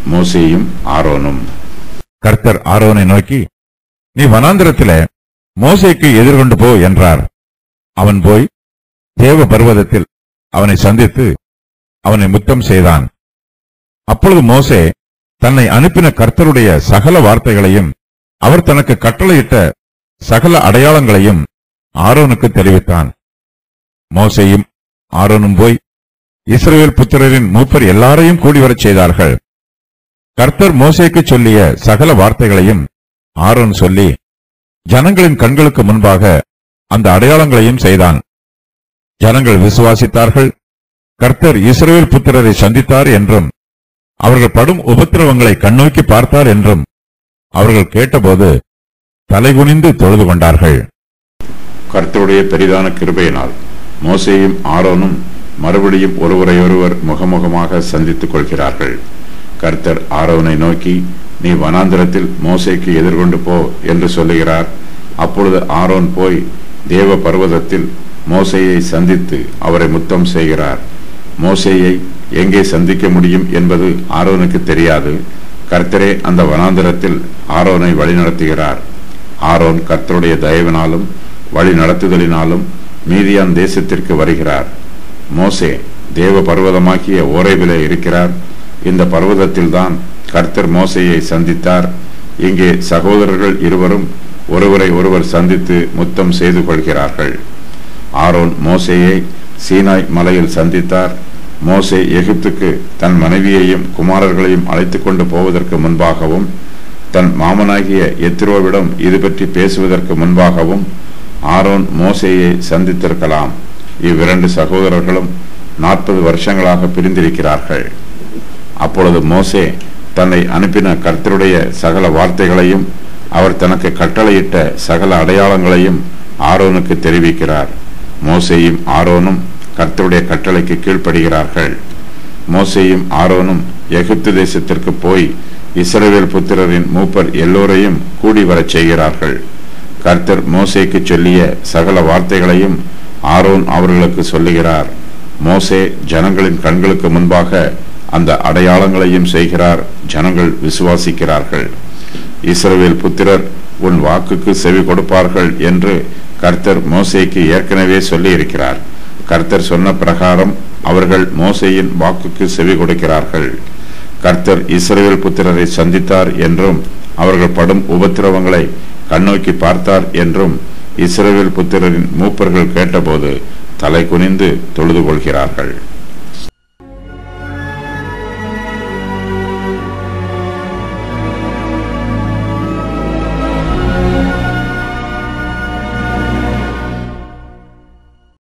மோசேயும் ஆரோனும் கர்த்தர் ஆரோனை நோக்கி நீ வனாந்திரத்திலே மோசேக்கு எதிர்கொண்டு போ என்றார் அவன் போய் தேவ பர்வதத்தில் அவனை சந்தித்து அவனை முத்தம் செய்தான் அப்பொழுது மோசே தன்னை அனுப்பின கர்த்தருடைய சகல வார்த்தைகளையும் அவர் தனக்கு கட்டளையிட்ட சகல அடையாளங்களையும் ஆரோனுக்கு தெரிவித்தான் மோசேயும் ஆரோனும் போய் இஸ்ரவேல் புத்திரரின் மூப்பர் எல்லாரையும் கூடி வரச் செய்தார்கள் கர்த்தர் மோசேக்கு சொல்லிய சகல வார்த்தைகளையும் ஆரோன் சொல்லி ஜனங்களின் கண்களுக்கு முன்பாக அந்த அடையாளங்களையும் செய்தான் ஜனங்கள் விசுவாசித்தார்கள் கர்த்தர் இஸ்ரவேல் புத்திரரை சந்தித்தார் என்றும் அவர்கள் படும் உபத்திரவங்களை கண்ணோக்கி பார்த்தார் என்றும் அவர்கள் கேட்டபோது தலைகுனிந்து தொழுது கொண்டார்கள் கர்த்தருடைய பெரிதான கிருபையினால் மோசேயும் ஆரோனும் மறுபடியும் ஒருவரையொருவர் முகமுகமாக சந்தித்துக் கொள்கிறார்கள் கர்த்தர் ஆரோனை நோக்கி நீ வனாந்திரத்தில் மோசேக்கு எதிர்கொண்டு போ என்று சொல்லுகிறார் அப்பொழுது ஆரோன் போய் தேவ பர்வதத்தில் மோசேயை சந்தித்து அவரை முத்தம் செய்கிறார் மோசேயை எங்கே சந்திக்க முடியும் என்பது ஆரோனுக்கு தெரியாது கர்த்தரே அந்த வனாந்திரத்தில் ஆரோனை வழிநடத்துகிறார் ஆரோன் கர்த்தருடைய தயவினாலும் வழி நடத்துதலினாலும் மீதியான் தேசத்திற்கு வருகிறார் மோசே தேவ பர்வதமாக்கிய ஓரைவிலே இருக்கிறார் இந்த பர்வதத்தில்தான் கர்த்தர் மோசேயை சந்தித்தார் இங்கே சகோதரர்கள் இருவரும் ஒருவரை ஒருவர் சந்தித்து முத்தம் செய்து கொள்கிறார்கள் ஆரோன் மோசேயை சீனாய் மலையில் சந்தித்தார் மோசே எகிப்துக்கு தன் மனைவியையும் குமாரர்களையும் அழைத்துக் கொண்டு போவதற்கு முன்பாகவும் தன் மாமனாகிய எத்ரோவிடம் இது பற்றி பேசுவதற்கு முன்பாகவும் ஆரோன் மோசேயை சந்தித்திருக்கலாம் இவ்விரண்டு சகோதரர்களும் நாற்பது வருஷங்களாக பிரிந்திருக்கிறார்கள் அப்பொழுது மோசே தன்னை அனுப்பின கர்த்தருடைய சகல வார்த்தைகளையும் அவர் தனக்கு கட்டளையிட்ட சகல அடையாளங்களையும் ஆரோனுக்கு தெரிவிக்கிறார் மோசேயும் ஆரோனும் கர்த்தருடைய கட்டளைக்கு கீழ்ப்படுகிறார்கள் மோசேயும் ஆரோனும் எகிப்து தேசத்திற்கு போய் இஸ்ரவேல் புத்திரரின் மூப்பர் எல்லோரையும் கூடி வரச் செய்கிறார்கள் கர்த்தர் மோசேக்கு சொல்லிய சகல வார்த்தைகளையும் ஆரோன் அவர்களுக்கு சொல்லுகிறார் மோசே ஜனங்களின் கண்களுக்கு முன்பாக அந்த அடையாளங்களையும் செய்கிறார் ஜனங்கள் விசுவாசிக்கிறார்கள் இஸ்ரவேல் புத்திரர் உன் வாக்குக்கு செவி கொடுப்பார்கள் என்று கர்த்தர் மோசேக்கு ஏற்கனவே சொல்லி இருக்கிறார் கர்த்தர் சொன்ன பிரகாரம் அவர்கள் மோசேயின் வாக்குக்கு செவி கொடுக்கிறார்கள் கர்த்தர் இஸ்ரவேல் புத்திரரை சந்தித்தார் என்றும் அவர்கள் படும் உபத்திரவங்களை கண்ணோக்கி பார்த்தார் என்றும் இஸ்ரவேல் புத்திரரின் மூப்பர்கள் கேட்டபோது தலை குனிந்து தொழுது கொள்கிறார்கள்